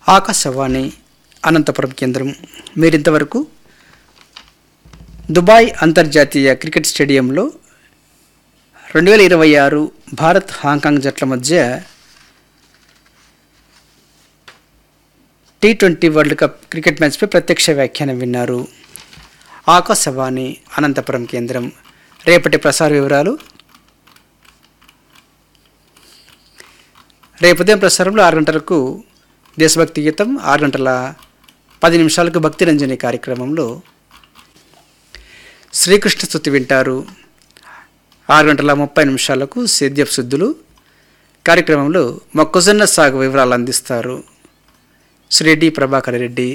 ఆకాశవాణి అనంతపురం కేంద్రం మీరింతవరకు దుబాయ్ అంతర్జాతీయ క్రికెట్ స్టేడియంలో రెండు వేల ఇరవై ఆరు భారత్ హాంకాంగ్ జట్ల మధ్య T twenty world cup cricket మ్యాచ్పై ప్రత్యక్ష వ్యాఖ్యానం విన్నారు ఆకాశవాణి అనంతపురం కేంద్రం రేపటి ప్రసార వివరాలు రేపు ఉదయం ప్రసారంలో ఆరు గంటలకు దేశభక్తి గీతం ఆరు గంటల పది నిమిషాలకు భక్తి రంజని కార్యక్రమంలో శ్రీకృష్ణ స్థుతి వింటారు ఆరు గంటల ముప్పై నిమిషాలకు సేద్యపు శుద్ధులు కార్యక్రమంలో మొక్కజొన్న సాగు వివరాలు అందిస్తారు శ్రీ డి ప్రభాకర్ రెడ్డి